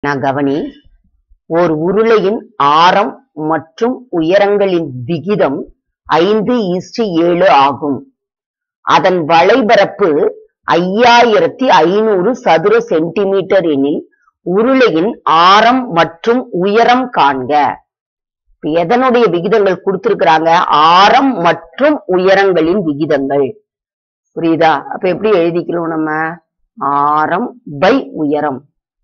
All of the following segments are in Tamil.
நான் கவனி ஓர் உருளையின் ஆரம் மற்றும் உயரங்களின் விகிதம் ஐந்து இஸ்டு ஏழு ஆகும் அதன் வளைபரப்பு ஐயாயிரத்தி ஐநூறு சதுர சென்டிமீட்டர் எனில் உருளையின் ஆரம் மற்றும் உயரம் காண்க இப்ப எதனுடைய விகிதங்கள் கொடுத்திருக்கிறாங்க ஆரம் மற்றும் உயரங்களின் விகிதங்கள் புரியுதா அப்ப எப்படி எழுதிக்கிறோம் நம்ம ஆரம் பை உயரம்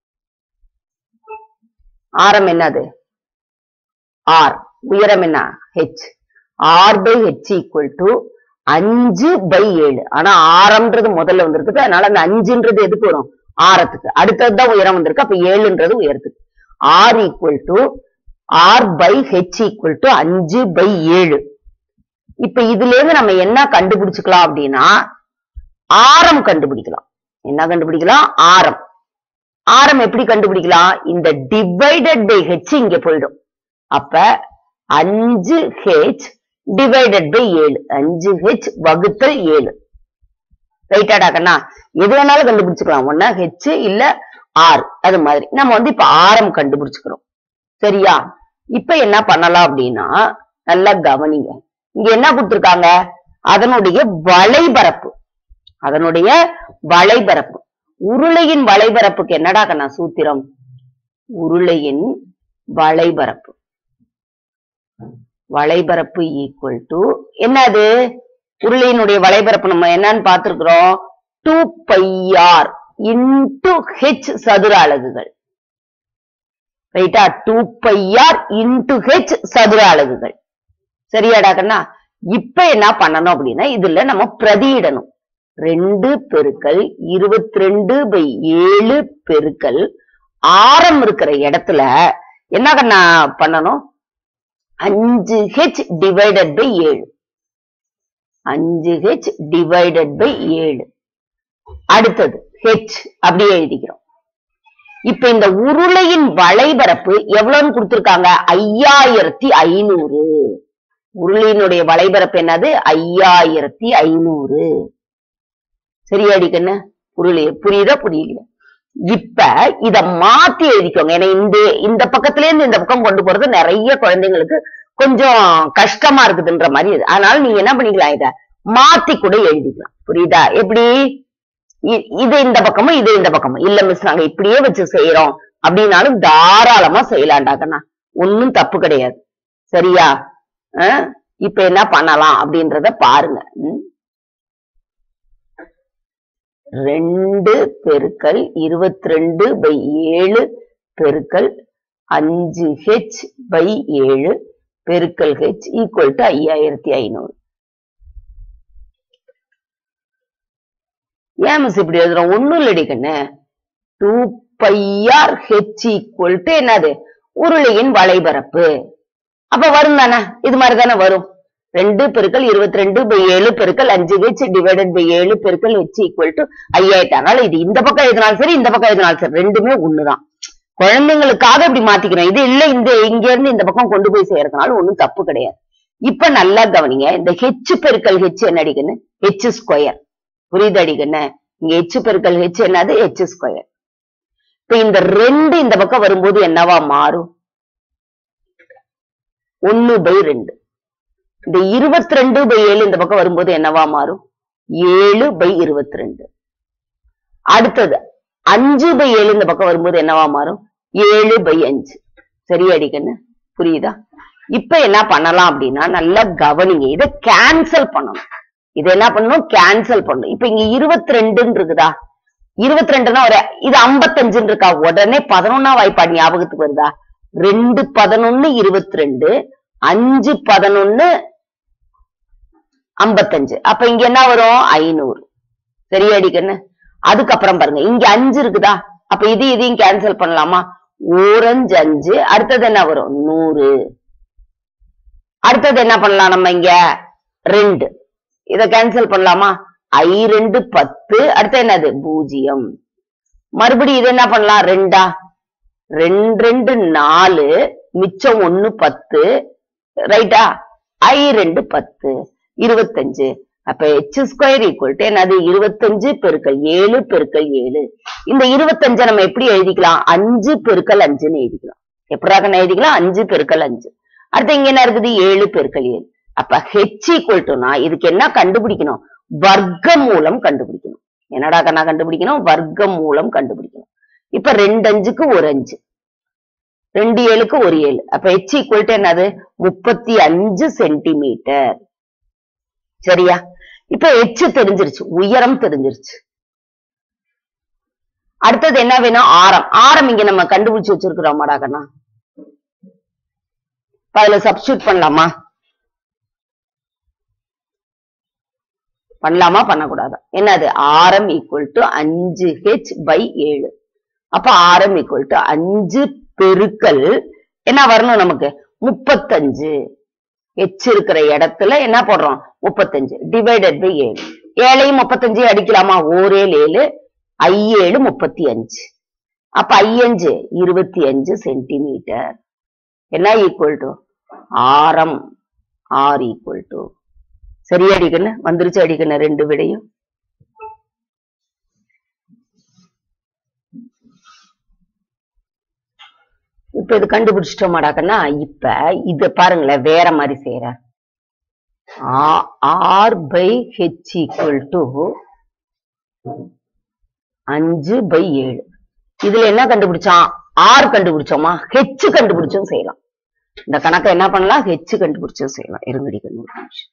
ஆரம் என்னது ஆர் உயரம் என்ன h r pi h equal to அஞ்சு பை ஏழு ஆனா ஆரம்ன்றது முதல்ல வந்திருக்குது அதனால அந்த அஞ்சுன்றது எதுக்கு வரும் ஆரத்துக்கு அடுத்ததுதான் உயரம் வந்திருக்கு அப்ப ஏழுன்றது உயரத்துக்கு r equal to r pi h equal to அஞ்சு பை ஏழு இப்ப இதுல இருந்து நம்ம என்ன கண்டுபிடிச்சுக்கலாம் அப்படின்னா ஆரம் கண்டுபிடிக்கலாம் என்ன கண்டுபிடிக்கலாம் ஆரம் ஆரம் எப்படி கண்டுபிடிக்கலாம் இந்த டிவைடட் பை ஹெச் இங்க போயிடும் அப்ப அஞ்சு ஹெச் டிவைடட் பை ஏழு அஞ்சு ஹெச் வகுத்தல் ஏழு ரைட்டாடா கண்ணா எது வேணாலும் கண்டுபிடிச்சுக்கலாம் ஒன்னா ஹெச் இல்ல ஆர் அது மாதிரி நம்ம வந்து இப்ப ஆரம் கண்டுபிடிச்சுக்கிறோம் சரியா இப்ப என்ன பண்ணலாம் அப்படின்னா நல்லா கவனிங்க இங்க என்ன கொடுத்திருக்காங்க அதனுடைய வளைபரப்பு அதனுடைய வளைபரப்பு உருளையின் வளைபரப்புக்கு என்னடா கண்ணா சூத்திரம் உருளையின் வளைபரப்பு வளைபரப்பு ஈக்குவல் டு என்னது உருளையினுடைய வளைபரப்பு நம்ம என்னன்னு பார்த்திருக்கிறோம் டூ பையார் இன்டு ஹெச் சதுர அலகுகள் ரைட்டா டூ பையார் இன்டு ஹெச் சதுர அலகுகள் சரியாடா கண்ணா இப்ப என்ன பண்ணணும் அப்படின்னா இதுல நம்ம பிரதியிடணும் ரெண்டு பெருக்கல் இருபத்தி ரெண்டு பை ஏழு பெருக்கல் ஆரம் இருக்கிற இடத்துல என்ன கண்ணா பண்ணணும் அஞ்சு ஹெச் டிவைடட் பை ஏழு அஞ்சு ஹெச் டிவைடட் பை ஏழு அடுத்தது ஹெச் அப்படியே எழுதிக்கிறோம் இப்ப இந்த உருளையின் வளைபரப்பு எவ்வளவுன்னு கொடுத்திருக்காங்க ஐயாயிரத்தி ஐநூறு உருளையினுடைய வளைபரப்பு என்னது ஐயாயிரத்தி ஐநூறு சரியாடி கண்ணு புரியலையே புரியுதா புரியல இப்ப இத மாத்தி எழுதிக்கோங்க ஏன்னா இந்த இந்த பக்கத்துல இருந்து இந்த பக்கம் கொண்டு போறது நிறைய குழந்தைங்களுக்கு கொஞ்சம் கஷ்டமா இருக்குதுன்ற மாதிரி இது அதனால நீங்க என்ன பண்ணிக்கலாம் இத மாத்தி கூட எழுதிக்கலாம் புரியுதா எப்படி இ- இது இந்த பக்கமும் இது இந்த பக்கமும் இல்ல மிஸ் நாங்க இப்படியே வச்சு செய்யறோம் அப்படின்னாலும் தாராளமா செய்யலாண்டாக்கண்ணா ஒண்ணும் தப்பு கிடையாது சரியா அஹ் இப்ப என்ன பண்ணலாம் அப்படின்றத பாருங்க ம்? ரெண்டு பெருக்கல் இருபத்தி ரெண்டு பை ஏழு பெருக்கல் அஞ்சு ஹெச் பை ஏழு பெருக்கல் ஹெச் ஈக்குவல் டு ஐயாயிரத்தி ஐநூறு ஏன் மிஸ் இப்படி எழுதுறோம் ஒண்ணும் இல்லடி கண்ணு two pi r h equal to என்னது உருளையின் வளைபரப்பு அப்ப வரும் தானே இது மாதிரி தானே வரும் ரெண்டு பெருக்கல் இருபத்தி ரெண்டு பை ஏழு பெருக்கல் அஞ்சு ஹெச் டிவைடட் பை ஏழு பெருக்கல் ஹெச் ஈக்குவல் டு ஐயாயிரத்தி அதனால இது இந்த பக்கம் எழுதினாலும் சரி இந்த பக்கம் எழுதினாலும் சரி ரெண்டுமே ஒண்ணுதான் குழந்தைங்களுக்காக இப்படி மாத்திக்கிறோம் இது இல்ல இந்த இங்க இருந்து இந்த பக்கம் கொண்டு போய் செய்யறதுனால ஒண்ணும் தப்பு கிடையாது இப்ப நல்லா கவனிங்க இந்த ஹெச் பெருக்கல் ஹெச் என்ன அடிக்கணும் ஹெச் ஸ்கொயர் புரியுது அடிக்கண்ணு இங்க ஹெச் பெருக்கல் ஹெச் என்னது ஹெச் ஸ்கொயர் இப்ப இந்த ரெண்டு இந்த பக்கம் வரும்போது என்னவா மாறும் ஒன்னு பை ரெண்டு இந்த இருபத்தி ரெண்டு பை ஏழு இந்த பக்கம் வரும்போது என்னவா மாறும் ஏழு பை இருபத்தி ரெண்டு அடுத்தது அஞ்சு பை ஏழு இந்த பக்கம் வரும்போது என்னவா மாறும் ஏழு பை அஞ்சு சரியா அடிக்கண்ணு புரியுதா இப்ப என்ன பண்ணலாம் அப்படின்னா நல்லா கவனிங்க இதை கேன்சல் பண்ணணும் இது என்ன பண்ணணும் கேன்சல் பண்ணணும் இப்ப இங்க இருபத்தி ரெண்டுன்னு இருக்குதா இருபத்தி ரெண்டுனா ஒரு இது ஐம்பத்தஞ்சுன்னு இருக்கா உடனே பதினொன்னா வாய்ப்பாடு ஞாபகத்துக்கு வருதா ரெண்டு பதினொன்னு இருபத்தி ரெண்டு அஞ்சு பதினொன்னு ஐம்பத்தஞ்சு அப்ப இங்க என்ன வரும் ஐநூறு சரியாடி கண்ணு அதுக்கப்புறம் பாருங்க இங்க அஞ்சு இருக்குதா அப்ப இது இதையும் கேன்சல் பண்ணலாமா ஓரஞ்சு அஞ்சு அடுத்தது என்ன வரும் நூறு அடுத்தது என்ன பண்ணலாம் நம்ம இங்க ரெண்டு இத கேன்சல் பண்ணலாமா ஐ ரெண்டு பத்து அடுத்து என்னது பூஜ்ஜியம் மறுபடியும் இது என்ன பண்ணலாம் ரெண்டா ரெண்டு ரெண்டு நாலு மிச்சம் ஒண்ணு பத்து ரைட்டா ஐ ரெண்டு பத்து இருபத்தஞ்சு அப்ப ஹெச் ஸ்கொயர் ஈக்குவல் டு என்னது இருபத்தஞ்சு பெருக்கல் ஏழு பெருக்கல் ஏழு இந்த இருபத்தஞ்சை நம்ம எப்படி எழுதிக்கலாம் அஞ்சு பெருக்கல் அஞ்சுன்னு எழுதிக்கலாம் எப்படாக எழுதிக்கலாம் அஞ்சு பெருக்கல் அஞ்சு அடுத்து இங்க என்ன இருக்குது ஏழு பெருக்கல் ஏழு அப்ப ஹெச் ஈக்குவல் டுனா இதுக்கு என்ன கண்டுபிடிக்கணும் வர்க்க மூலம் கண்டுபிடிக்கணும் என்னடா கண்ணா கண்டுபிடிக்கணும் வர்க்க மூலம் கண்டுபிடிக்கணும் இப்ப ரெண்டு அஞ்சுக்கு ஒரு அஞ்சு ரெண்டு ஏழுக்கு ஒரு ஏழு அப்ப ஹெச் ஈக்குவல் டு என்னது முப்பத்தி அஞ்சு சென்டிமீட்டர் சரியா இப்ப எச்சு தெரிஞ்சிருச்சு உயரம் தெரிஞ்சிருச்சு அடுத்தது என்ன வேணும் ஆரம் ஆரம் இங்க நம்ம கண்டுபிடிச்சு வச்சிருக்கிறோமாடா கண்ணா இப்ப அதுல சப்ஸ்டியூட் பண்ணலாமா பண்ணலாமா பண்ணக்கூடாதா என்னது ஆரம் ஈக்குவல் டு அஞ்சு ஹெச் பை ஏழு அப்ப ஆரம் ஈக்குவல் டு அஞ்சு பெருக்கல் என்ன வரணும் நமக்கு முப்பத்தஞ்சு எச் இருக்கிற இடத்துல என்ன போடுறோம் முப்பத்தஞ்சு டிவைடட் பை ஏழு ஏழையும் முப்பத்தஞ்சு அடிக்கலாமா ஓரேழு ஏழு ஐ ஏழு முப்பத்தி அஞ்சு அப்ப ஐயஞ்சு இருபத்தி அஞ்சு சென்டிமீட்டர் என்ன ஈக்குவல் டு ஆரம் ஆர் ஈக்குவல் டு சரியா அடிக்கணும் வந்துருச்சு அடிக்கணும் ரெண்டு விடையும் இப்ப இது கண்டுபிடிச்சிட்டோமாடாக்கன்னா இப்ப இத பாருங்களேன் வேற மாதிரி செய்யற r pi h equal to அஞ்சு பை ஏழு இதுல என்ன கண்டுபிடிச்சான் ஆர் கண்டுபிடிச்சோமா ஹெச் கண்டுபிடிச்சும் செய்யலாம் இந்த கணக்கை என்ன பண்ணலாம் ஹெச் கண்டுபிடிச்சும் செய்யலாம் இருங்கடிக்கணும் ஒரு நிமிஷம்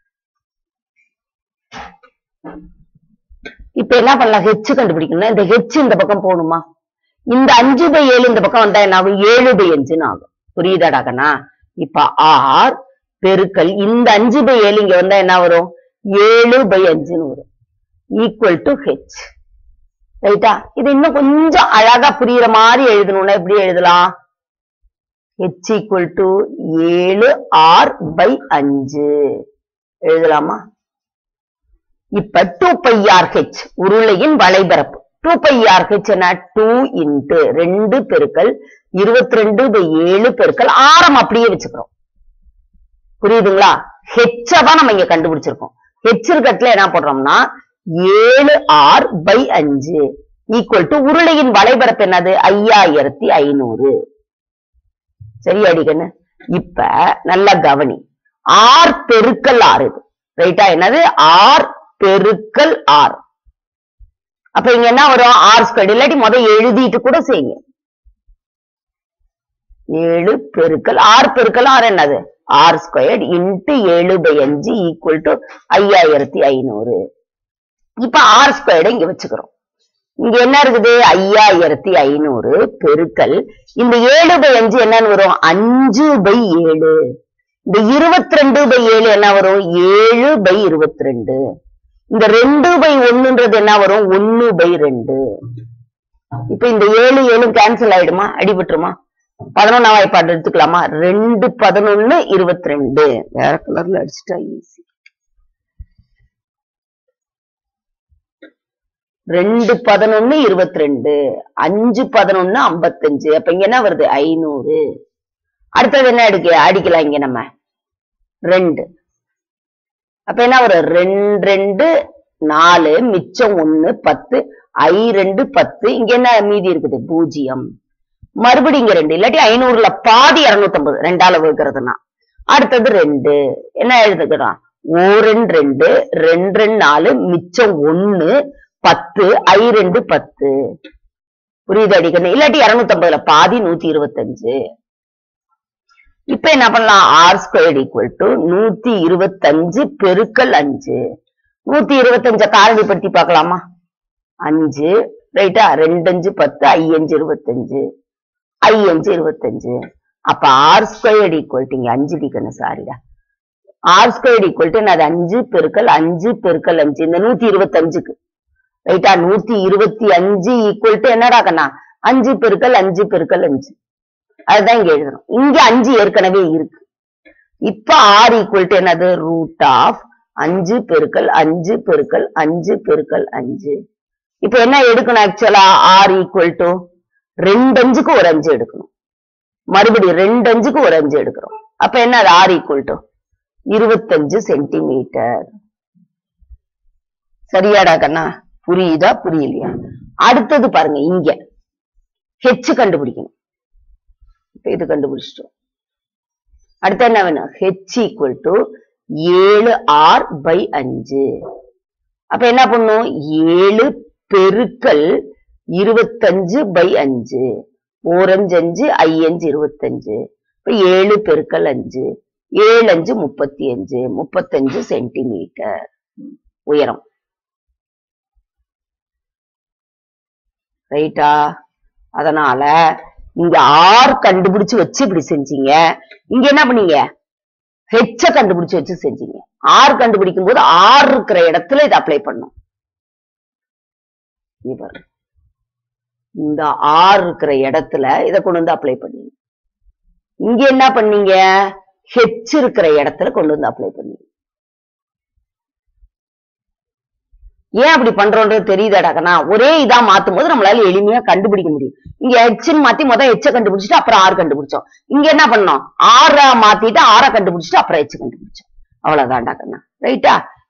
இப்ப என்ன பண்ணலாம் ஹெச் கண்டுபிடிக்கணும் இந்த ஹெச் இந்த பக்கம் போகணுமா இந்த அஞ்சு பை ஏழு இந்த பக்கம் வந்தா என்ன ஆகும் ஏழு பை அஞ்சுன்னு ஆகும் புரியுதாடா கண்ணா இப்ப ஆர் பெருக்கல் இந்த அஞ்சு பை ஏழு இங்க வந்தா என்ன வரும் ஏழு பை அஞ்சுன்னு வரும் ஈக்குவல் டு ஹெச் ரைட்டா இது இன்னும் கொஞ்சம் அழகா புரியுற மாதிரி எழுதணும்னா எப்படி எழுதலாம் ஹெச் ஈக்குவல் டு ஏழு ஆர் பை அஞ்சு எழுதலாமா இப்ப டூ பை ஆர் ஹெச் உருளையின் வளைபரப்பு டூ பை ஆர் ஹெச் என்ன டூ இன்ட்டு ரெண்டு பெருக்கல் இருபத்தி ரெண்டு பை ஏழு பெருக்கல் ஆரம் அப்படியே வச்சுக்கிறோம் புரியுதுங்களா ஹெச்ச தான் நம்ம இங்க கண்டுபிடிச்சிருக்கோம் ஹெச் இருக்கட்டுல என்ன போடுறோம்னா ஏழு ஆர் பை அஞ்சு ஈக்குவல் டு உருளையின் வளைபரப்பு என்னது ஐயாயிரத்தி ஐநூறு சரி அடிக்கண்ணு இப்ப நல்லா கவனி ஆர் பெருக்கல் ஆறு இது ரைட்டா என்னது ஆர் பெருக்கல் ஆர் அப்ப இங்க என்ன வரும் ஆர் ஸ்கொயர் இல்லாட்டி முதல் எழுதிட்டு கூட செய்யுங்க ஏழு பெருக்கல் ஆர் பெருக்கல் ஆர் என்னது ஆர் ஸ்கொயர்ட் இன்ட்டு ஏழு பை அஞ்சு ஈக்குவல் டு ஐயாயிரத்தி ஐநூறு இப்ப ஆர் ஸ்கொயர்டு இங்க வச்சுக்கிறோம் இங்க என்ன இருக்குது ஐயாயிரத்தி ஐநூறு பெருக்கல் இந்த ஏழு பை அஞ்சு என்னன்னு வரும் அஞ்சு பை ஏழு இந்த இருபத்தி ரெண்டு பை ஏழு என்ன வரும் ஏழு பை இருபத்தி ரெண்டு இந்த ரெண்டு பை ஒண்ணுன்றது என்ன வரும் ஒன்னு பை ரெண்டு இப்ப இந்த ஏழு ஏழு கேன்சல் ஆயிடுமா அடிபட்டுருமா பதினொன்னாம் வாய்ப்பாடு எடுத்துக்கலாமா ரெண்டு பதினொன்னு இருபத்தி ரெண்டு வேற கலர்ல அடிச்சுட்டா ஈஸி ரெண்டு பதினொன்னு இருபத்தி ரெண்டு அஞ்சு பதினொன்னு ஐம்பத்தஞ்சு அப்ப இங்க என்ன வருது ஐநூறு அடுத்தது என்ன அடிக்க அடிக்கலாம் இங்க நம்ம ரெண்டு அப்ப என்ன வரும் ரெண்டு ரெண்டு நாலு மிச்சம் ஒண்ணு பத்து ஐ ரெண்டு பத்து இங்க என்ன மீதி இருக்குது பூஜ்ஜியம் மறுபடியும் இங்க ரெண்டு இல்லாட்டி ஐநூறுல பாதி இருநூத்தி ஐம்பது ரெண்டால வகுக்கிறதுனா அடுத்தது ரெண்டு என்ன எழுதுக்கிறோம் ஓ ரெண்டு ரெண்டு ரெண்டு ரெண்டு நாலு மிச்சம் ஒண்ணு பத்து ஐ ரெண்டு பத்து புரியுது அடிக்கணும் இல்லாட்டி இருநூத்தி ஐம்பதுல பாதி நூத்தி இருபத்தஞ்சு இப்ப என்ன பண்ணலாம் ஆர் ஸ்கொயர்ட் ஈக்குவல் டு நூத்தி இருபத்தஞ்சு பெருக்கல் அஞ்சு நூத்தி இருபத்தஞ்ச காரணிப்படுத்தி பார்க்கலாமா அஞ்சு ரைட்டா ரெண்டு அஞ்சு பத்து ஐ அஞ்சு இருபத்தஞ்சு ஐ அஞ்சு இருபத்தஞ்சு அப்ப ஆர் ஸ்கொயர்ட் ஈக்குவல் டு இங்க அஞ்சு டிக்கணும் சாரிடா ஆர் ஸ்கொயர்ட் ஈக்குவல் டு அது அஞ்சு பெருக்கல் அஞ்சு பெருக்கல் அஞ்சு இந்த நூத்தி இருபத்தஞ்சுக்கு ரைட்டா நூத்தி இருபத்தி அஞ்சு ஈக்குவல் டு என்னடா கண்ணா அஞ்சு பெருக்கல் அஞ்சு பெருக்கல் அஞ்சு அதுதான் இங்க எழுதணும் இங்க அஞ்சு ஏற்கனவே இருக்கு இப்ப ஆர் ஈக்குவல் டு என்னது ரூட் ஆஃப் அஞ்சு பெருக்கல் அஞ்சு பெருக்கல் அஞ்சு பெருக்கல் அஞ்சு இப்ப என்ன எடுக்கணும் ஆக்சுவலா ஆர் ஈக்குவல் டு ரெண்டு அஞ்சுக்கு ஒரு அஞ்சு எடுக்கணும் மறுபடியும் ரெண்டு அஞ்சுக்கு ஒரு அஞ்சு எடுக்கிறோம் அப்ப என்ன அது ஆர் ஈக்குவல் டு இருபத்தஞ்சு சென்டிமீட்டர் சரியாடா கண்ணா புரியுதா புரியலையா அடுத்தது பாருங்க இங்க ஹெச் கண்டுபிடிக்கணும் இப்ப இது கண்டுபிடிச்சிட்டோம் அடுத்து என்ன வேணும் ஹெச் ஈக்குவல் டு ஏழு ஆர் பை அஞ்சு அப்ப என்ன பண்ணும் ஏழு பெருக்கல் இருபத்தஞ்சு பை அஞ்சு ஓரஞ்சு அஞ்சு ஐயஞ்சு இருபத்தஞ்சு இப்ப ஏழு பெருக்கல் அஞ்சு ஏழு அஞ்சு முப்பத்தி அஞ்சு முப்பத்தஞ்சு சென்டிமீட்டர் உயரம் ரைட்டா அதனால இங்க ஆர் கண்டுபிடிச்சு வச்சு இப்படி செஞ்சீங்க இங்க என்ன பண்ணீங்க ஹெச்ச கண்டுபிடிச்சு வச்சு செஞ்சீங்க ஆர் கண்டுபிடிக்கும் போது ஆர் இருக்கிற இடத்துல இதை அப்ளை பண்ணும் இங்க பாரு இந்த ஆர் இருக்கிற இடத்துல இதை கொண்டு வந்து அப்ளை பண்ணீங்க இங்க என்ன பண்ணீங்க ஹெச் இருக்கிற இடத்துல கொண்டு வந்து அப்ளை பண்ணீங்க ஏன் அப்படி பண்றோன்றது தெரியுதாடாக்கனா ஒரே இதா மாத்தும் போது நம்மளால எளிமையா கண்டுபிடிக்க முடியும் இங்க ஹெச்னு மாத்தி முதல் ஹெச்ச கண்டுபிடிச்சிட்டு அப்புறம் ஆர் கண்டுபிடிச்சோம் இங்க என்ன பண்ணோம் ஆற மாத்திட்டு ஆற கண்டுபிடிச்சிட்டு அப்புறம் ஹெச் கண்டுபிடிச்சோம் அவ்வளவுதான்டா கண்ணா ரைட்டா